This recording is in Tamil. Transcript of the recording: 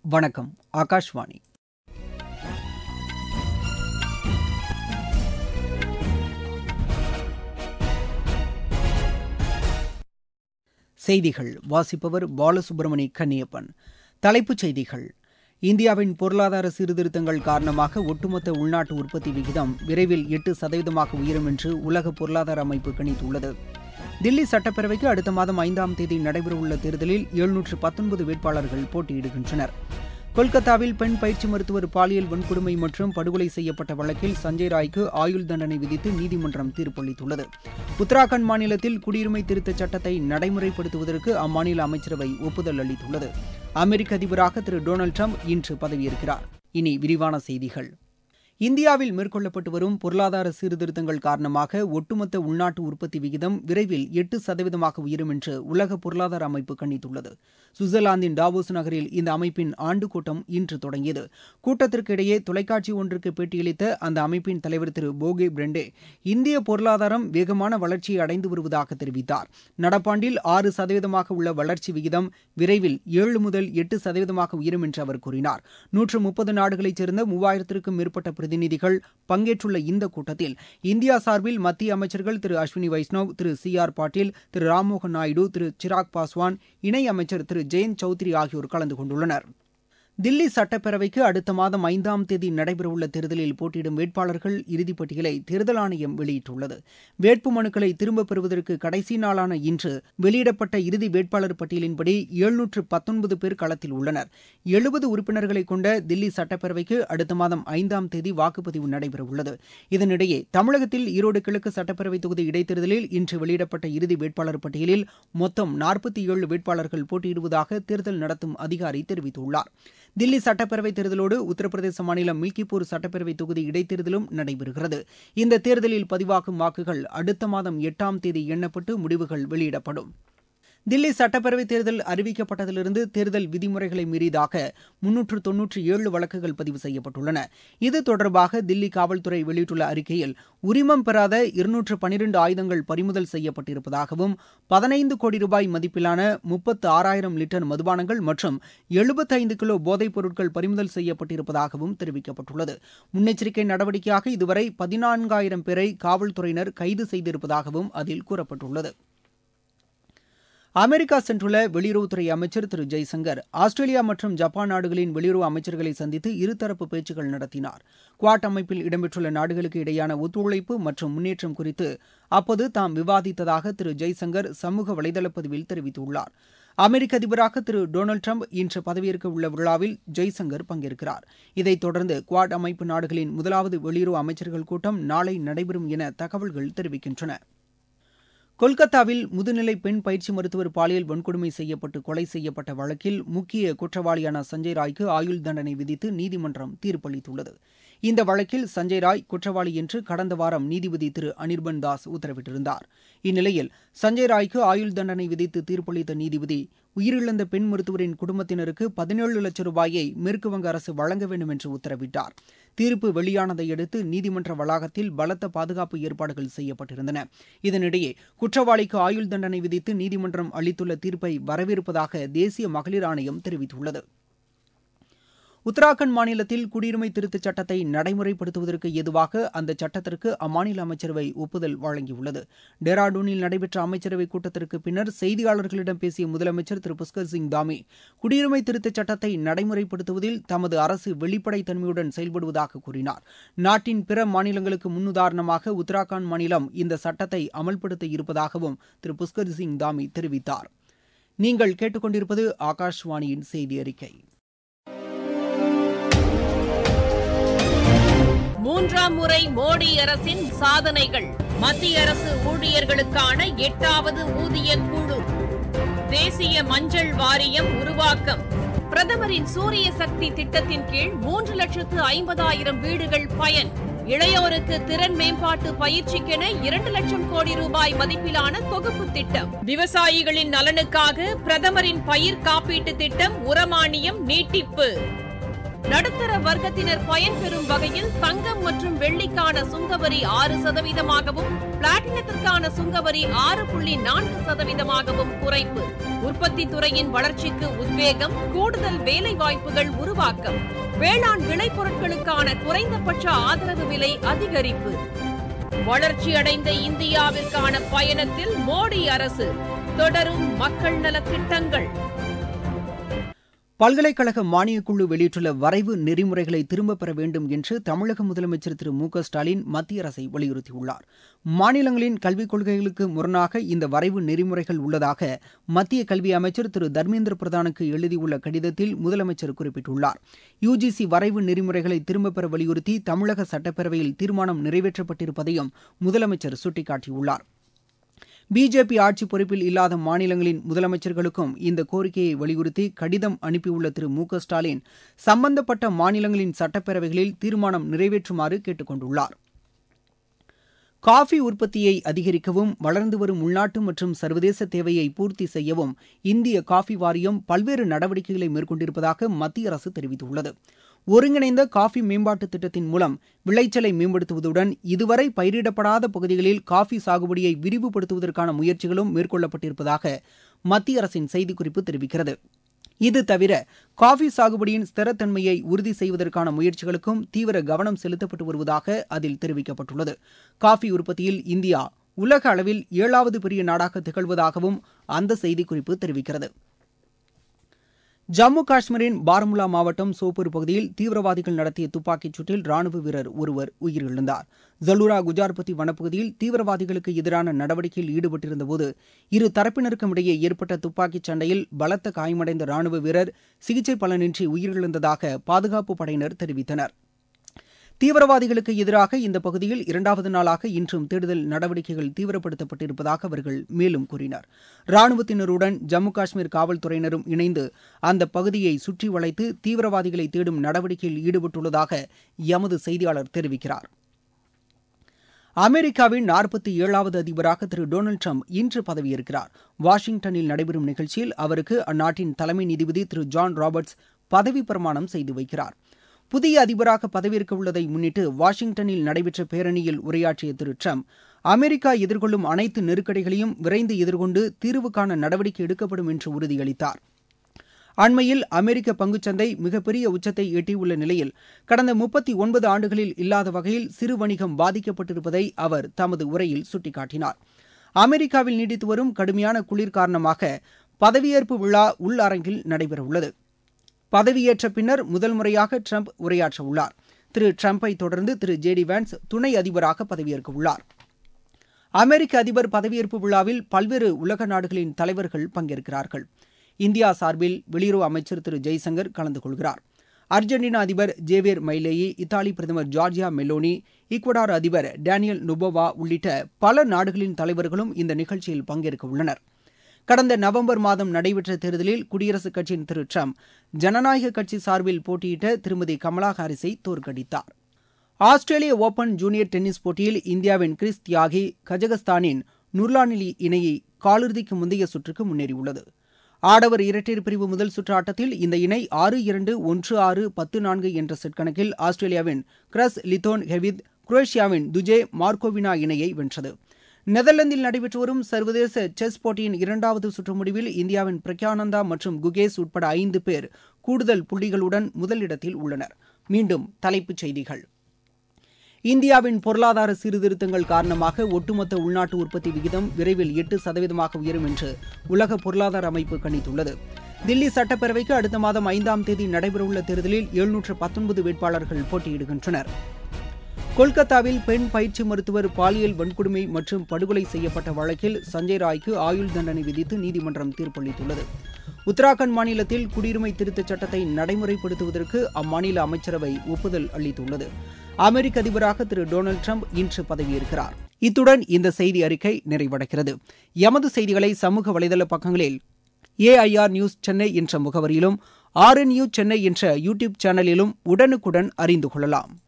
வணக்கம் ஆகாஷ்வாணி செய்திகள் வாசிப்பவர் பாலசுப்ரமணி கன்னியப்பன் தலைப்புச் செய்திகள் இந்தியாவின் பொருளாதார சீர்திருத்தங்கள் காரணமாக ஒட்டுமொத்த உள்நாட்டு உற்பத்தி விகிதம் விரைவில் எட்டு சதவீதமாக உயரும் என்று உலக பொருளாதார அமைப்பு கணித்துள்ளது தில்லி சட்டப்பேரவைக்கு அடுத்த மாதம் ஐந்தாம் தேதி நடைபெறவுள்ள தேர்தலில் எழுநூற்று பத்தொன்பது வேட்பாளர்கள் போட்டியிடுகின்றனர் கொல்கத்தாவில் பெண் பயிற்சி மருத்துவர் பாலியல் வன்கொடுமை மற்றும் படுகொலை செய்யப்பட்ட வழக்கில் சஞ்சய் ராய்க்கு ஆயுள் தண்டனை விதித்து நீதிமன்றம் தீர்ப்பளித்துள்ளது உத்தராகண்ட் மாநிலத்தில் குடியுரிமை திருத்தச் சட்டத்தை நடைமுறைப்படுத்துவதற்கு அம்மாநில அமைச்சரவை ஒப்புதல் அளித்துள்ளது அமெரிக்க அதிபராக திரு டொனால்டு ட்ரம்ப் இன்று பதவியேற்கிறார் இனி விரிவான செய்திகள் இந்தியாவில் மேற்கொள்ளப்பட்டு வரும் பொருளாதார சீர்திருத்தங்கள் காரணமாக ஒட்டுமொத்த உள்நாட்டு உற்பத்தி விகிதம் விரைவில் எட்டு சதவீதமாக உயரும் என்று உலக பொருளாதார அமைப்பு கணித்துள்ளது சுவிட்சர்லாந்தின் டாவோஸ் நகரில் இந்த அமைப்பின் ஆண்டு கூட்டம் இன்று தொடங்கியது கூட்டத்திற்கு இடையே தொலைக்காட்சி ஒன்றுக்கு பேட்டியளித்த அந்த அமைப்பின் தலைவர் திரு போகே பிரண்டே இந்திய பொருளாதாரம் வேகமான வளர்ச்சியை அடைந்து வருவதாக தெரிவித்தார் நடப்பாண்டில் ஆறு சதவீதமாக உள்ள வளர்ச்சி விகிதம் விரைவில் ஏழு முதல் எட்டு சதவீதமாக உயரும் என்று அவர் கூறினார் நூற்று முப்பது நாடுகளைச் சேர்ந்த மூவாயிரத்திற்கும் மேற்பட்ட பிரதிநிதிகள் பங்கேற்றுள்ள இந்த கூட்டத்தில் இந்தியா சார்பில் மத்திய அமைச்சர்கள் திரு அஸ்வினி வைஷ்ணவ் திரு சி ஆர் பாட்டீல் திரு ராம்மோகன் நாயுடு திரு சிராக் பாஸ்வான் இணை அமைச்சர் திரு ஜெயந்த் சௌத்ரி ஆகியோர் கலந்து கொண்டுள்ளனர் தில்லி சட்டப்பேரவைக்கு அடுத்த மாதம் ஐந்தாம் தேதி நடைபெறவுள்ள தேர்தலில் போட்டியிடும் வேட்பாளர்கள் இறுதிப்பட்டியலை தேர்தல் ஆணையம் வெளியிட்டுள்ளது வேட்பு மனுக்களை திரும்பப் பெறுவதற்கு கடைசி நாளான இன்று வெளியிடப்பட்ட இறுதி வேட்பாளர் பட்டியலின்படி எழுநூற்று பத்தொன்பது பேர் களத்தில் உள்ளனர் எழுபது உறுப்பினர்களை கொண்ட தில்லி சட்டப்பேரவைக்கு அடுத்த மாதம் ஐந்தாம் தேதி வாக்குப்பதிவு நடைபெறவுள்ளது இதனிடையே தமிழகத்தில் ஈரோடு கிழக்கு சட்டப்பேரவை தொகுதி இடைத்தேர்தலில் இன்று வெளியிடப்பட்ட இறுதி வேட்பாளர் பட்டியலில் மொத்தம் நாற்பத்தி ஏழு வேட்பாளர்கள் போட்டியிடுவதாக தேர்தல் நடத்தும் அதிகாரி தெரிவித்துள்ளார் தில்லி சட்டப்பேரவை தேர்தலோடு உத்தரப்பிரதேச மாநிலம் மில்கிப்பூர் சட்டப்பேரவை தொகுதி இடைத்தேர்தலும் நடைபெறுகிறது இந்த தேர்தலில் பதிவாகும் வாக்குகள் அடுத்த மாதம் எட்டாம் தேதி எண்ணப்பட்டு முடிவுகள் வெளியிடப்படும் தில்லி சட்டப்பேரவை தேர்தல் அறிவிக்கப்பட்டதிலிருந்து தேர்தல் விதிமுறைகளை மீறியதாக முன்னூற்று தொன்னூற்றி ஏழு வழக்குகள் பதிவு செய்யப்பட்டுள்ளன இது தொடர்பாக தில்லி காவல்துறை வெளியிட்டுள்ள அறிக்கையில் உரிமம் பெறாத இருநூற்று பனிரெண்டு ஆயுதங்கள் பறிமுதல் செய்யப்பட்டிருப்பதாகவும் பதினைந்து கோடி ரூபாய் மதிப்பிலான முப்பத்து ஆறாயிரம் லிட்டர் மதுபானங்கள் மற்றும் எழுபத்தைந்து கிலோ போதைப் பொருட்கள் பறிமுதல் செய்யப்பட்டிருப்பதாகவும் தெரிவிக்கப்பட்டுள்ளது முன்னெச்சரிக்கை நடவடிக்கையாக இதுவரை பதினான்காயிரம் பேரை காவல்துறையினர் கைது செய்திருப்பதாகவும் அதில் கூறப்பட்டுள்ளது அமெரிக்கா சென்றுள்ள வெளியுறவுத்துறை அமைச்சர் திரு ஜெய்சங்கர் ஆஸ்திரேலியா மற்றும் ஜப்பான் நாடுகளின் வெளியுறவு அமைச்சர்களை சந்தித்து இருதரப்பு பேச்சுக்கள் நடத்தினார் குவாட் அமைப்பில் இடம்பெற்றுள்ள நாடுகளுக்கு இடையேயான ஒத்துழைப்பு மற்றும் முன்னேற்றம் குறித்து அப்போது தாம் விவாதித்ததாக திரு ஜெய்சங்கர் சமூக வலைதள பதிவில் தெரிவித்துள்ளார் அமெரிக்க அதிபராக திரு டொனால்டு ட்ரம்ப் இன்று பதவியேற்க உள்ள விழாவில் ஜெய்சங்கர் பங்கேற்கிறார் இதைத் தொடர்ந்து குவாட் அமைப்பு நாடுகளின் முதலாவது வெளியுறவு அமைச்சர்கள் கூட்டம் நாளை நடைபெறும் என தகவல்கள் தெரிவிக்கின்றன கொல்கத்தாவில் முதுநிலை பெண் பயிற்சி மருத்துவர் பாலியல் வன்கொடுமை செய்யப்பட்டு கொலை செய்யப்பட்ட வழக்கில் முக்கிய குற்றவாளியான சஞ்சய் ராய்க்கு ஆயுள் தண்டனை விதித்து நீதிமன்றம் தீர்ப்பளித்துள்ளது இந்த வழக்கில் சஞ்சய் ராய் குற்றவாளி என்று கடந்த வாரம் நீதிபதி திரு அனிர்பன் தாஸ் உத்தரவிட்டிருந்தார் இந்நிலையில் சஞ்சய் ராய்க்கு ஆயுள் தண்டனை விதித்து தீர்ப்பளித்த நீதிபதி உயிரிழந்த பெண் மருத்துவரின் குடும்பத்தினருக்கு பதினேழு லட்சம் ரூபாயை மேற்குவங்க அரசு வழங்க வேண்டும் என்று உத்தரவிட்டார் தீர்ப்பு வெளியானதை அடுத்து நீதிமன்ற வளாகத்தில் பலத்த பாதுகாப்பு ஏற்பாடுகள் செய்யப்பட்டிருந்தன இதனிடையே குற்றவாளிக்கு ஆயுள் தண்டனை விதித்து நீதிமன்றம் அளித்துள்ள தீர்ப்பை வரவேற்பதாக தேசிய மகளிர் ஆணையம் தெரிவித்துள்ளது உத்தராகண்ட் மாநிலத்தில் குடியுரிமை திருத்தச் சட்டத்தை நடைமுறைப்படுத்துவதற்கு ஏதுவாக அந்த சட்டத்திற்கு அம்மாநில அமைச்சரவை ஒப்புதல் வழங்கியுள்ளது டேராடூனில் நடைபெற்ற அமைச்சரவைக் கூட்டத்திற்கு பின்னர் செய்தியாளர்களிடம் பேசிய முதலமைச்சர் திரு புஷ்கர் சிங் தாமி குடியுரிமை திருத்தச் சட்டத்தை நடைமுறைப்படுத்துவதில் தமது அரசு வெளிப்படைத்தன்மையுடன் செயல்படுவதாக கூறினார் நாட்டின் பிற மாநிலங்களுக்கு முன்னுதாரணமாக உத்தராகண்ட் மாநிலம் இந்த சட்டத்தை அமல்படுத்த இருப்பதாகவும் திரு புஷ்கர் சிங் தாமி தெரிவித்தார் நீங்கள் கேட்டுக்கொண்டிருப்பது ஆகாஷ்வாணியின் செய்தி அறிக்கை மூன்றாம் முறை மோடி அரசின் சாதனைகள் மத்திய அரசு ஊழியர்களுக்கான எட்டாவது ஊதிய குழு தேசிய மஞ்சள் வாரியம் உருவாக்கம் பிரதமரின் சூரிய சக்தி திட்டத்தின் கீழ் மூன்று லட்சத்து ஐம்பதாயிரம் வீடுகள் பயன் இளையோருக்கு திறன் மேம்பாட்டு பயிற்சிக்கென இரண்டு லட்சம் கோடி ரூபாய் மதிப்பிலான தொகுப்பு திட்டம் விவசாயிகளின் நலனுக்காக பிரதமரின் பயிர் காப்பீட்டு திட்டம் உரமானியம் நீட்டிப்பு நடுத்தர வர்க்கத்தினர் பயன்பெறும் வகையில் தங்கம் மற்றும் வெள்ளிக்கான சுங்கவரி ஆறு சதவீதமாகவும் பிளாட்டினத்திற்கான சுங்கவரி ஆறு புள்ளி நான்கு சதவீதமாகவும் குறைப்பு உற்பத்தி துறையின் வளர்ச்சிக்கு உத்வேகம் கூடுதல் வேலை வாய்ப்புகள் உருவாக்கம் வேளாண் விளைபொருட்களுக்கான குறைந்தபட்ச ஆதரவு விலை அதிகரிப்பு வளர்ச்சியடைந்த இந்தியாவிற்கான பயணத்தில் மோடி அரசு தொடரும் மக்கள் நலத் திட்டங்கள் பல்கலைக்கழக மானியக்குழு வெளியிட்டுள்ள வரைவு நெறிமுறைகளை திரும்பப் பெற வேண்டும் என்று தமிழக முதலமைச்சர் திரு மு க ஸ்டாலின் மத்திய அரசை வலியுறுத்தியுள்ளார் மாநிலங்களின் கல்விக் கொள்கைகளுக்கு முரணாக இந்த வரைவு நெறிமுறைகள் உள்ளதாக மத்திய கல்வி அமைச்சர் திரு தர்மேந்திர பிரதானுக்கு எழுதியுள்ள கடிதத்தில் முதலமைச்சர் குறிப்பிட்டுள்ளார் யுஜிசி வரைவு நெறிமுறைகளை திரும்பப் பெற வலியுறுத்தி தமிழக சட்டப்பேரவையில் தீர்மானம் நிறைவேற்றப்பட்டிருப்பதையும் முதலமைச்சர் சுட்டிக்காட்டியுள்ளார் பிஜேபி ஆட்சி பொறுப்பில் இல்லாத மாநிலங்களின் முதலமைச்சர்களுக்கும் இந்த கோரிக்கையை வலியுறுத்தி கடிதம் அனுப்பியுள்ள திரு மு க ஸ்டாலின் சம்பந்தப்பட்ட மாநிலங்களின் சட்டப்பேரவைகளில் தீர்மானம் நிறைவேற்றுமாறு கேட்டுக் கொண்டுள்ளார் காஃபி உற்பத்தியை அதிகரிக்கவும் வளர்ந்து வரும் உள்நாட்டு மற்றும் சர்வதேச தேவையை பூர்த்தி செய்யவும் இந்திய காஃபி வாரியம் பல்வேறு நடவடிக்கைகளை மேற்கொண்டிருப்பதாக மத்திய அரசு தெரிவித்துள்ளது ஒருங்கிணைந்த காஃபி மேம்பாட்டு திட்டத்தின் மூலம் விளைச்சலை மேம்படுத்துவதுடன் இதுவரை பயிரிடப்படாத பகுதிகளில் காஃபி சாகுபடியை விரிவுபடுத்துவதற்கான முயற்சிகளும் மேற்கொள்ளப்பட்டிருப்பதாக மத்திய அரசின் செய்திக்குறிப்பு தெரிவிக்கிறது இது தவிர காஃபி சாகுபடியின் ஸ்திரத்தன்மையை உறுதி செய்வதற்கான முயற்சிகளுக்கும் தீவிர கவனம் செலுத்தப்பட்டு வருவதாக அதில் தெரிவிக்கப்பட்டுள்ளது காஃபி உற்பத்தியில் இந்தியா உலக அளவில் ஏழாவது பெரிய நாடாக திகழ்வதாகவும் அந்த செய்திக்குறிப்பு தெரிவிக்கிறது ஜம்மு காஷ்மீரின் பாரமுல்லா மாவட்டம் சோப்பூர் பகுதியில் தீவிரவாதிகள் நடத்திய துப்பாக்கிச் சூட்டில் ராணுவ வீரர் ஒருவர் உயிரிழந்தார் ஜலூரா குஜார்பத்தி வனப்பகுதியில் தீவிரவாதிகளுக்கு எதிரான நடவடிக்கையில் ஈடுபட்டிருந்தபோது இரு தரப்பினருக்கும் இடையே ஏற்பட்ட துப்பாக்கிச் சண்டையில் பலத்த காயமடைந்த ராணுவ வீரர் சிகிச்சை பலனின்றி உயிரிழந்ததாக பாதுகாப்பு படையினர் தெரிவித்தனர் தீவிரவாதிகளுக்கு எதிராக இந்த பகுதியில் இரண்டாவது நாளாக இன்றும் தேடுதல் நடவடிக்கைகள் தீவிரப்படுத்தப்பட்டிருப்பதாக அவர்கள் மேலும் கூறினர் ராணுவத்தினருடன் ஜம்மு காஷ்மீர் காவல்துறையினரும் இணைந்து அந்த பகுதியை சுற்றி வளைத்து தீவிரவாதிகளை தேடும் நடவடிக்கையில் ஈடுபட்டுள்ளதாக எமது செய்தியாளர் தெரிவிக்கிறார் அமெரிக்காவின் நாற்பத்தி ஏழாவது அதிபராக திரு டொனால்டு ட்ரம்ப் இன்று பதவியேற்கிறார் வாஷிங்டனில் நடைபெறும் நிகழ்ச்சியில் அவருக்கு அந்நாட்டின் தலைமை நீதிபதி திரு ஜான் ராபர்ட்ஸ் பதவி பிரமாணம் செய்து வைக்கிறார் புதிய அதிபராக பதவியேற்க உள்ளதை முன்னிட்டு வாஷிங்டனில் நடைபெற்ற பேரணியில் உரையாற்றிய திரு ட்ரம்ப் அமெரிக்கா எதிர்கொள்ளும் அனைத்து நெருக்கடிகளையும் விரைந்து எதிர்கொண்டு தீர்வுக்கான நடவடிக்கை எடுக்கப்படும் என்று உறுதியளித்தார் அண்மையில் அமெரிக்க பங்குச்சந்தை மிகப்பெரிய உச்சத்தை எட்டியுள்ள நிலையில் கடந்த முப்பத்தி ஒன்பது ஆண்டுகளில் இல்லாத வகையில் சிறு வணிகம் பாதிக்கப்பட்டிருப்பதை அவர் தமது உரையில் சுட்டிக்காட்டினார் அமெரிக்காவில் நீடித்து வரும் கடுமையான குளிர் காரணமாக பதவியேற்பு விழா உள் அரங்கில் நடைபெறவுள்ளது பதவியேற்ற பின்னர் முதல் முறையாக ட்ரம்ப் உரையாற்ற உள்ளார் திரு ட்ரம்பை தொடர்ந்து திரு ஜே டி வான்ஸ் துணை அதிபராக பதவியேற்க உள்ளார் அமெரிக்க அதிபர் பதவியேற்பு விழாவில் பல்வேறு உலக நாடுகளின் தலைவர்கள் பங்கேற்கிறார்கள் இந்தியா சார்பில் வெளியுறவு அமைச்சர் திரு ஜெய்சங்கர் கலந்து கொள்கிறார் அர்ஜென்டினா அதிபர் ஜேவியர் மைலேயி இத்தாலி பிரதமர் ஜார்ஜியா மெலோனி ஈக்வடார் அதிபர் டேனியல் நுபோவா உள்ளிட்ட பல நாடுகளின் தலைவர்களும் இந்த நிகழ்ச்சியில் பங்கேற்க உள்ளனர் கடந்த நவம்பர் மாதம் நடைபெற்ற தேர்தலில் குடியரசுக் கட்சியின் திரு ட்ரம்ப் ஜனநாயக கட்சி சார்பில் போட்டியிட்ட திருமதி கமலா ஹாரிஸை தோற்கடித்தார் ஆஸ்திரேலிய ஓபன் ஜூனியர் டென்னிஸ் போட்டியில் இந்தியாவின் கிறிஸ் தியாகி கஜகஸ்தானின் நுர்லானிலி இணையை காலிறுதிக்கு முந்தைய சுற்றுக்கு முன்னேறியுள்ளது ஆடவர் இரட்டையர் பிரிவு முதல் சுற்று ஆட்டத்தில் இந்த இணை ஆறு இரண்டு ஒன்று ஆறு பத்து நான்கு என்ற செட் கணக்கில் ஆஸ்திரேலியாவின் கிரஸ் லித்தோன் ஹெவித் குரேஷியாவின் துஜே மார்கோவினா இணையை வென்றது நெதர்லாந்தில் நடைபெற்று வரும் சர்வதேச செஸ் போட்டியின் இரண்டாவது சுற்று முடிவில் இந்தியாவின் பிரக்யானந்தா மற்றும் குகேஸ் உட்பட ஐந்து பேர் கூடுதல் புள்ளிகளுடன் முதலிடத்தில் உள்ளனர் மீண்டும் தலைப்புச் செய்திகள் இந்தியாவின் பொருளாதார சீர்திருத்தங்கள் காரணமாக ஒட்டுமொத்த உள்நாட்டு உற்பத்தி விகிதம் விரைவில் எட்டு சதவீதமாக உயரும் என்று உலக பொருளாதார அமைப்பு கணித்துள்ளது தில்லி சட்டப்பேரவைக்கு அடுத்த மாதம் ஐந்தாம் தேதி நடைபெறவுள்ள தேர்தலில் எழுநூற்று பத்தொன்பது வேட்பாளர்கள் போட்டியிடுகின்றனர் கொல்கத்தாவில் பெண் பயிற்சி மருத்துவர் பாலியல் வன்கொடுமை மற்றும் படுகொலை செய்யப்பட்ட வழக்கில் சஞ்சய் ராய்க்கு ஆயுள் தண்டனை விதித்து நீதிமன்றம் தீர்ப்பளித்துள்ளது உத்தராகண்ட் மாநிலத்தில் குடியுரிமை திருத்தச் சட்டத்தை நடைமுறைப்படுத்துவதற்கு அம்மாநில அமைச்சரவை ஒப்புதல் அளித்துள்ளது அமெரிக்க அதிபராக திரு டொனால்டு ட்ரம்ப் இன்று பதவியேற்கிறார் இத்துடன் இந்த செய்தி அறிக்கை நிறைவடைகிறது எமது செய்திகளை சமூக வலைதள பக்கங்களில் ஏஐஆர் நியூஸ் சென்னை என்ற முகவரியிலும் ஆர்என்யூ சென்னை என்ற யூடியூப் சேனலிலும் உடனுக்குடன் அறிந்து கொள்ளலாம்